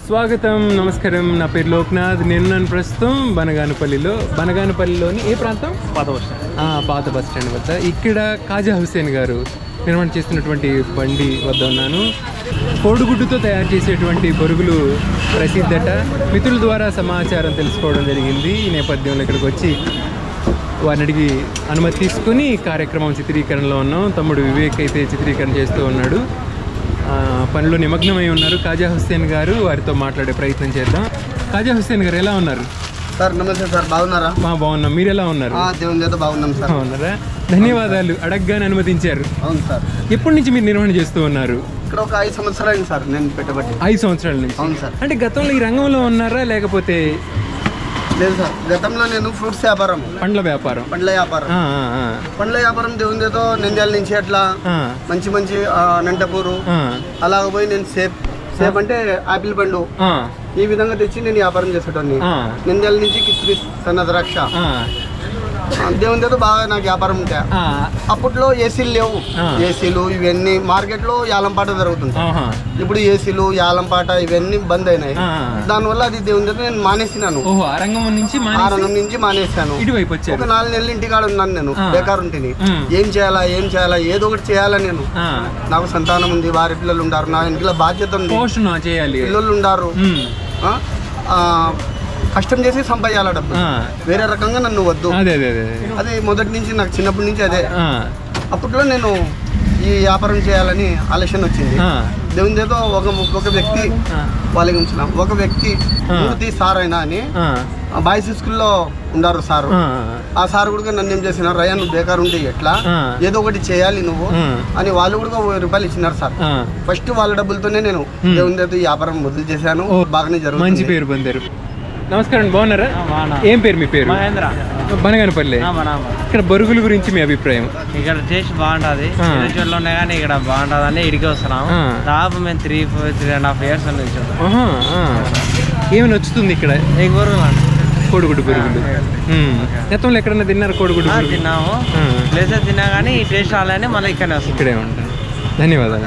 స్వాగతం నమస్కారం నా పేరు లోక్నాథ్ నేను నన్ను ప్రస్తుతం బనగానపల్లిలో బనగానపల్లిలోని ఏ ప్రాంతం పాత బస్ స్టాండ్ ఆ, పాత బస్ స్టాండ్ వద్ద ఇక్కడ కాజా హుసేన్ గారు నిర్మాణ చేస్తున్నటువంటి బండి వద్ద ఉన్నాను కోడిగుడ్డుతో తయారు చేసేటువంటి బొరుగులు ప్రసిద్ధట మిత్రుల ద్వారా సమాచారం తెలుసుకోవడం జరిగింది ఈ నేపథ్యంలో ఇక్కడికి వచ్చి వారిని అడిగి అనుమతి తీసుకుని కార్యక్రమం చిత్రీకరణలో ఉన్నాం తమ్ముడు వివేక్ అయితే చిత్రీకరణ చేస్తూ ఉన్నాడు ఆ, పనిలో నిమగ్నమై ఉన్నారు కాజా హుస్సేన్ గారు వారితో మాట్లాడే ప్రయత్నం చేద్దాం కాజా హుస్సేన్ గారు ఎలా ఉన్నారు సార్ నమస్తే సార్ బాగున్నారా మా బాగున్నాం మీరు ఎలా ఉన్నారు ఆ, దేవుని చేత బాగున్నాం సార్ బాగున్నారా ధన్యవాదాలు అడగగానే అనుమతించారు అవును సార్ ఎప్పటి నుంచి మీరు నిర్వహణ చేస్తూ ఉన్నారు ఇక్కడ ఒక ఐదు సంవత్సరాలు అయింది సార్ నేను పెట్టబట్టి ఐదు సంవత్సరాల నుంచి అవును సార్ అంటే గతంలో ఈ రంగంలో ఉన్నారా లేకపోతే లేదు సార్ గతంలో నేను ఫ్రూట్స్ వ్యాపారం పండ్ల వ్యాపారం పండ్ల వ్యాపారం ఆ, ఆ, ఆ, పండ్ల వ్యాపారం దేవుని చేత నంద్యాల నుంచి అట్లా ఆ, మంచి మంచి ఆ, అనంతపూరు ఆ, అలాగ పోయి నేను సేప్ సేప్ అంటే ఆపిల్ పండు ఆ, ఈ విధంగా తెచ్చి నేను వ్యాపారం చేసేటోని ఆ, నంద్యాల నుంచి కిస్మిస్ సన్న ద్రాక్ష ఆ, ఆ, దేవుని చేత బాగా నాకు వ్యాపారం ఉంటాయి ఆ, అప్పట్లో ఏసీలు లేవు ఆ. ఏసీలు ఇవన్నీ మార్కెట్లో యాలంపాట జరుగుతుంది ఆహా, ఇప్పుడు ఏసీలు యాలంపాట ఇవన్నీ బంద్ అయినాయి ఆ. దానివల్ల అది దేవుని దగ్గర నేను మానేసినాను ఓహో ఆ రంగం నుంచి ఆ మానేసి రంగం నుంచి మానేశాను ఇటువైపు వచ్చారు ఒక నాలుగు నెలలు ఇంటికాడ ఉన్నాను నేను ఆ. బేకారు ఉంటిని ఉమ్. ఏం చేయాలా ఏం చేయాలా ఏదో ఒకటి చేయాలా నేను ఆ, నాకు సంతానం ఉంది వారి పిల్లలు ఉండారు నా ఇంట్లో బాధ్యత ఉంది పోషణ చేయాలి పిల్లలు ఉండారు ఉమ్, ఆ? ఆ, కష్టం చేసి సంపాదించాల డబ్బు ఆ, వేరే రకంగా నన్ను వద్దు అదే అదే అదే అది మొదటి నుంచి నాకు చిన్నప్పటి నుంచి అదే ఆ, అప్పట్లో నేను ఈ వ్యాపారం చేయాలని ఆలోచన వచ్చింది ఆ, దేవుని చేత ఒక ఒక వ్యక్తి ఆ, వాళ్ళకి ఉంచినాం ఒక వ్యక్తి ఆ. మూర్తి సార్ అయినా అని ఆ, ఆ బాయ్స్ స్కూల్లో ఉండారు సారు ఆ, ఆ సార్ కూడా నన్ను ఏం చేసినారు రయ్యా నువ్వు బేకారు ఉంటే ఎట్లా ఆ. ఏదో ఒకటి చేయాలి నువ్వు ఆ. అని వాళ్ళు కూడా ఒక వెయ్యి రూపాయలు ఇచ్చినారు సార్ ఆ. ఫస్ట్ వాళ్ళ డబ్బులతోనే నేను దేవుని దగ్గర ఈ వ్యాపారం మొదలు చేశాను ఓ, బాగానే మంచి జరుగుతుంది పేరు పొందారు నమస్కారం బాగున్నారా బాగున్నా. ఏం పేరు మీ పేరు మహేంద్ర బనగానపల్లి ఇక్కడ బరుగుల గురించి మీ అభిప్రాయం ఇక్కడ టేస్ట్ బాగుంటది ఆ. చిన్న చోట్ల ఉన్నాయి కానీ ఇక్కడ బాగుంటది అని ఇడికి వస్తున్నాం ఆ. దాదాపు మేము three four three and half years నుంచి చూద్దాం ఆహా, ఆ. ఏమి నచ్చుతుంది ఇక్కడ ఈ గురుగులు అండి. కోడిగుడ్డు బరుగులు ఉమ్. గతంలో ఎక్కడన్నా తిన్నారు కోడిగుడ్డు ఆ, బరుగులు తిన్నాము ఆ. ప్లేస్ తిన్నా కానీ ఈ టేస్ట్ రాలని మళ్ళీ ఇక్కడనే వస్తుంది ఇక్కడే ఉంటాను ధన్యవాదాలు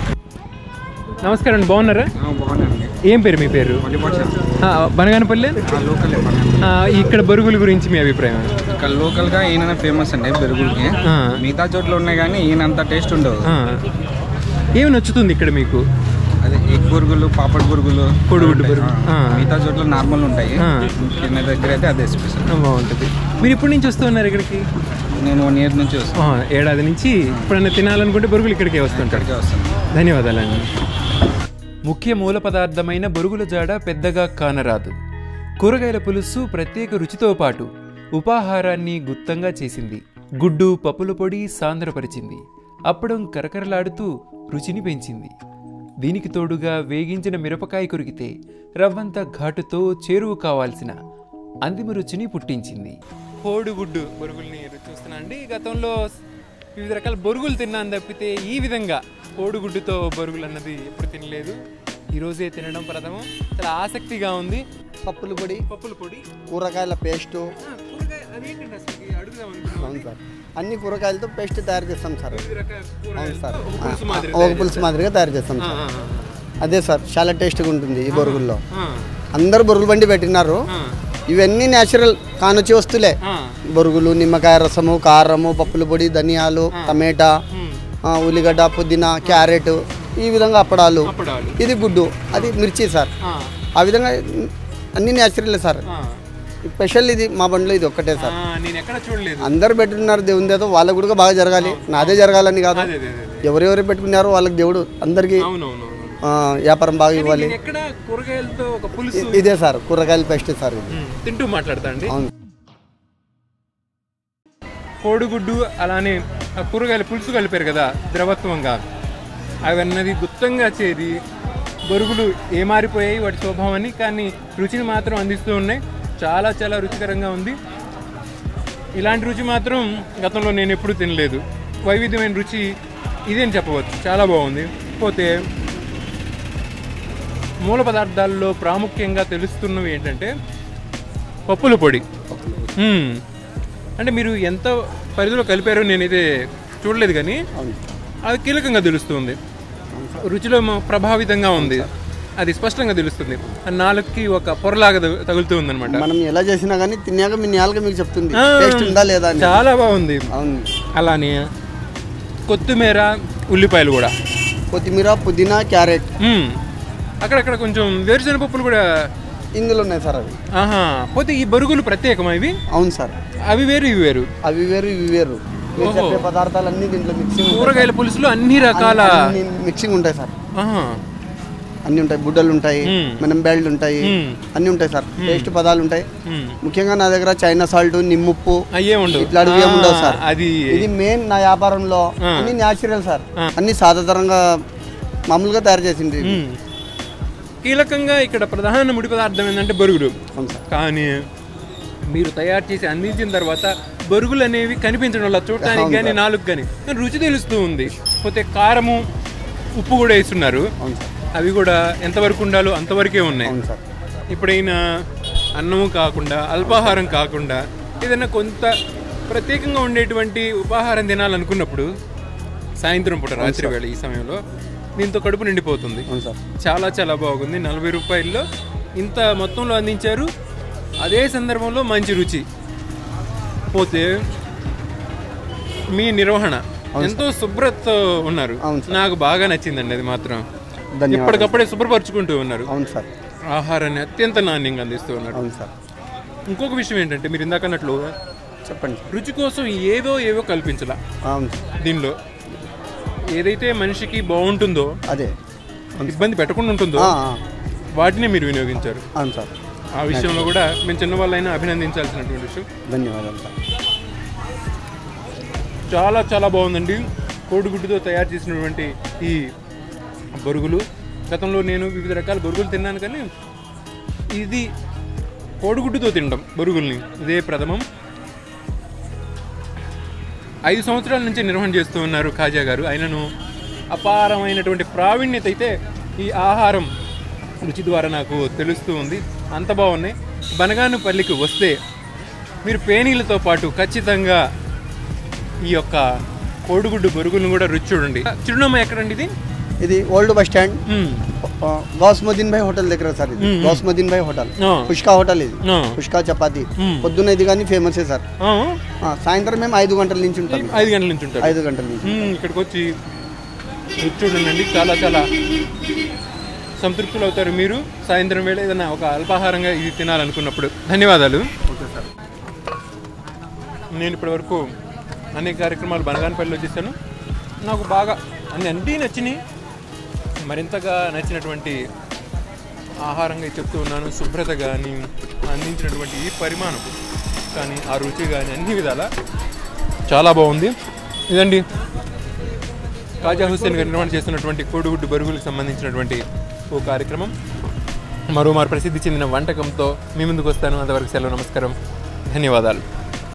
నమస్కారం అండి బాగున్నారా బాగున్నానండి ఏం పేరు మీ పేరు ఆ, బనగానపల్లి లోకల్ ఆ, ఇక్కడ బరుగుల గురించి మీ అభిప్రాయం ఇక్కడ లోకల్గా ఈయన ఫేమస్ అండి బెరుగులకి ఆ. మిగతా చోట్ల ఉన్నాయి కానీ ఈయనంత టేస్ట్ ఉండదు ఆ. ఏమి నచ్చుతుంది ఇక్కడ మీకు అదే ఎగ్ బురుగులు పాపడ్ బురుగులు కోడిగుడ్డు ఉంటాయి. బురుగు. ఆ. ఆ. మిగతా చోట్ల నార్మల్ ఉంటాయి ఆ. ఈయన దగ్గర అయితే అదే స్పెషల్ ఆ, బాగుంటుంది మీరు ఇప్పటి నుంచి వస్తూ ఉన్నారు ఇక్కడికి నేను వన్ ఇయర్ నుంచి వస్తాను ఆ, ఏడాది నుంచి ఎప్పుడైనా తినాలనుకుంటే బరుగులు ఇక్కడికే వస్తుంటారు ఇక్కడికే వస్తాను ధన్యవాదాలండి ముఖ్య మూల పదార్థమైన బొరుగుల జాడ పెద్దగా కానరాదు కూరగాయల పులుసు ప్రత్యేక రుచితో పాటు ఉపాహారాన్ని గుత్తంగా చేసింది గుడ్డు పప్పుల పొడి సాంద్రపరిచింది అప్పడం కరకరలాడుతూ రుచిని పెంచింది దీనికి తోడుగా వేగించిన మిరపకాయ కొరికితే రవ్వంత ఘాటుతో చేరువు కావాల్సిన అంతిమ రుచిని పుట్టించింది కోడిగుడ్డు బొరుగుల్ని రుచి చూస్తున్నా అండి గతంలో వివిధ రకాల బొరుగులు తిన్నాను తప్పితే ఈ విధంగా కోడిగుడ్డుతో బొరుగులు అన్నది ఎప్పుడు తినలేదు ఈరోజే తినడం ప్రథమం చాలా ఆసక్తిగా ఉంది పప్పుల పొడి పప్పుల పొడి కూరగాయల పేస్టు ఆ, కూరగాయ అదేంటండి అసలు అడుగుదాం అవును సార్ అన్ని కూరగాయలతో పేస్ట్ తయారు చేస్తాం సార్ వివిధ రకాల అవును సార్ కూరగాయలు పులుసు ఆ, మాదిరి ఒక పులుసు మాదిరిగా తయారు చేస్తాం ఆ, సార్ ఆ, అదే సార్ చాలా టేస్ట్గా ఉంటుంది ఈ బొరుగుల్లో ఆ, అందరు బొరుగులు బండి పెట్టినారు ఆ, ఇవన్నీ న్యాచురల్ కానొచ్చి వస్తులే ఆ, బొరుగులు నిమ్మకాయ రసము కారము పప్పుల పొడి ధనియాలు టమేటా ఉమ్, ఆ, ఉల్లిగడ్డ పుదీనా క్యారెట్ ఈ విధంగా అప్పడాలు అప్పడాలు ఇది గుడ్డు అది మిర్చి సార్ ఆ, ఆ విధంగా అన్ని న్యాచురల్ సార్ ఆ, స్పెషల్ ఇది మా బండిలో ఇది ఒక్కటే సార్ ఆ, నేను ఎక్కడ చూడలేదు అందరు పెట్టుకున్నారు దేవుని దేదో వాళ్ళకు కూడా బాగా జరగాలి నాదే జరగాలని కాదు అదే అదే అదే అదే. ఎవరెవరు పెట్టుకున్నారో వాళ్ళకి దేవుడు అందరికీ అవునవును ఆ, వ్యాపారం బాగా ఇవ్వాలి నేను ఎక్కడ కూరగాయలతో ఒక పులుసు ఇ- ఇదే సార్ కూరగాయల పెస్ట్ సార్ ఇది ఉమ్, తింటూ మాట్లాడతా అండి అవును కోడిగుడ్డు అలానే ఆ కూరగాయల పులుసు కలిపారు కదా ద్రవత్వంగా అవన్నది గుత్తంగా చేరి బొరుగులు ఏమారిపోయాయి వాటి స్వభావాన్ని కానీ రుచిని మాత్రం అందిస్తూ ఉన్నాయి చాలా చాలా రుచికరంగా ఉంది ఇలాంటి రుచి మాత్రం గతంలో నేను ఎప్పుడూ తినలేదు వైవిధ్యమైన రుచి ఇదేని చెప్పవచ్చు చాలా బాగుంది పోతే మూల పదార్థాల్లో ప్రాముఖ్యంగా తెలుస్తున్నవి ఏంటంటే పప్పుల పొడి మ్మ్. అంటే మీరు ఎంత పరిధిలో కలిపారో నేనైతే చూడలేదు కానీ అవును అది కీలకంగా తెలుస్తుంది రుచిలో మ- ప్రభావితంగా ఉంది అది స్పష్టంగా తెలుస్తుంది ఆ నాలుగుకి ఒక పొరలాగా తగు- తగులుతూ ఉందన్నమాట మనం ఎలా చేసినా కానీ తిన్నాక మీ నేలగా మీకు చెప్తుంది ఆ, టేస్ట్ ఉందా లేదా అని చాలా బాగుంది అవును అలానే కొత్తిమీర ఉల్లిపాయలు కూడా కొత్తిమీర పుదీనా క్యారెట్ మ్మ్. అక్కడక్కడ కొంచెం వేరుశెనగ పప్పులు కూడా ఇందులో ఉన్నాయి సార్ అవి ఆహా పోతే ఈ బరుగులు ప్రత్యేకమా ఇవి అవును సార్ అవి వేరు ఇవి వేరు అవి వేరు ఇవి వేరు మీరు ఓహో. చెప్పే పదార్థాలు అన్ని దీంట్లో మిక్సింగ్ కూరగాయల పులుసులో అన్ని రకాల మిక్సింగ్ ఉంటాయి సార్ ఆహా. అన్ని ఉంటాయి బుడ్డలు ఉంటాయి మ్మ్. మనం బెల్ట్ ఉంటాయి మ్మ్. అన్ని ఉంటాయి సార్ టేస్ట్ పదాలు ఉంటాయి మ్మ్. ముఖ్యంగా నా దగ్గర చైనా సాల్ట్ నిమ్ముప్పు అయ్యే ఉండవు ఇట్లాంటివి ఏమి ఉండవు సార్ ఆ, అది ఇది మెయిన్ నా వ్యాపారంలో ఆ. అన్ని న్యాచురల్ సార్ ఆ. అన్ని సాధారణంగా మామూలుగా తయారు చేసింది ఇవి. మ్మ్. కీలకంగా ఇక్కడ ప్రధాన ముడి పదార్థం ఏంటంటే బరుగులు అవును సార్ కానీ మీరు తయారు చేసి అందించిన తర్వాత బరుగులు అనేవి కనిపించడం వల్ల చూడటానికి అవును కానీ నాలుగు కానీ రుచి తెలుస్తూ ఉంది పోతే కారము ఉప్పు కూడా వేస్తున్నారు అవును సార్ అవి కూడా ఎంతవరకు ఉండాలో అంతవరకే ఉన్నాయి అవును సార్ ఎప్పుడైనా అన్నము కాకుండా అల్పాహారం కాకుండా ఏదైనా కొంత ప్రత్యేకంగా ఉండేటువంటి ఉపాహారం తినాలనుకున్నప్పుడు సాయంత్రం పూట రాత్రి వేళ ఈ సమయంలో దీంతో కడుపు నిండిపోతుంది అవును సార్ చాలా చాలా బాగుంది నలభై రూపాయల్లో ఇంత మొత్తంలో అందించారు అదే సందర్భంలో మంచి రుచి పోతే మీ నిర్వహణ ఎంతో శుభ్రతతో ఉన్నారు అవును నాకు బాగా నచ్చిందండి అది మాత్రం ధన్యవాదాలు ఎప్పటికప్పుడే శుభ్రపరచుకుంటూ ఉన్నారు అవును సార్ ఆహారాన్ని అత్యంత నాణ్యంగా అందిస్తూ ఉన్నారు అవును సార్ ఇంకొక విషయం ఏంటంటే మీరు ఇందాక అన్నట్లు చెప్పండి సార్ రుచి కోసం ఏదో ఏవో కల్పించాల అవును సార్ దీనిలో ఏదైతే మనిషికి బాగుంటుందో అదే అవును ఇబ్బంది పెట్టకుండా ఉంటుందో ఆ, ఆ. వాటిని మీరు వినియోగించారు అవును సార్ ఆ విషయంలో కూడా మేము చిన్న వాళ్ళైనా అభినందించాల్సినటువంటి విషయం ధన్యవాదాలు సార్ చాలా చాలా బాగుందండి కోడిగుడ్డుతో తయారు చేసినటువంటి ఈ బొరుగులు గతంలో నేను వివిధ రకాల బొరుగులు తిన్నాను కానీ ఇది కోడిగుడ్డుతో తినడం బొరుగుల్ని ఇదే ప్రథమం ఐదు సంవత్సరాల నుంచి నిర్వహణ చేస్తూ ఉన్నారు ఖాజా గారు ఆయనను అపారమైనటువంటి ప్రావీణ్యత అయితే ఈ ఆహారం రుచి ద్వారా నాకు తెలుస్తూ ఉంది అంత బాగున్నాయి బనగానుపల్లికి వస్తే మీరు పేనీలతో పాటు ఖచ్చితంగా ఈ యొక్క కోడిగుడ్డు బొరుగులను కూడా రుచి చూడండి చిరునామా ఎక్కడండి ఇది ఇది ఓల్డ్ బస్ స్టాండ్ మ్మ్. ఆ, గౌస్మదీన్ భాయ్ హోటల్ దగ్గర సార్ ఇది మ్మ్. గౌస్మదీన్ భాయ్ హోటల్ ఆ. పుష్కా హోటల్ ఇది ఆ. పుష్కా చపాతి మ్మ్. పొద్దున్న ఇది కానీ ఫేమస్ సార్ ఆ, ఆ, సాయంత్రం మేము ఐదు గంటల నుంచి ఉంటాం ఐదు గంటల నుంచి ఉంటారు ఐదు గంటల నుంచి మ్మ్, ఇక్కడికి వచ్చి రుచి చూడండి చాలా చాలా సంతృప్తులు అవుతారు మీరు సాయంత్రం వేళ ఏదైనా ఒక అల్పాహారంగా ఇది తినాలనుకున్నప్పుడు ధన్యవాదాలు నేను ఇప్పటివరకు అనేక కార్యక్రమాలు బనగానపల్లిలో చేశాను నాకు బాగా అన్ని అన్నీ నచ్చినాయి మరింతగా నచ్చినటువంటి ఆహారంగా చెప్తూ ఉన్నాను శుభ్రత కానీ అందించినటువంటి ఈ పరిమాణం కానీ ఆ రుచి కానీ అన్ని విధాల చాలా బాగుంది ఇదండి కాజా హుస్సేన్ గారు నిర్వహణ చేస్తున్నటువంటి కోడిగుడ్డు బరుగులకు సంబంధించినటువంటి ఓ కార్యక్రమం మరోమారు ప్రసిద్ధి చెందిన వంటకంతో మీ ముందుకు వస్తాను అంతవరకు సెలవు నమస్కారం ధన్యవాదాలు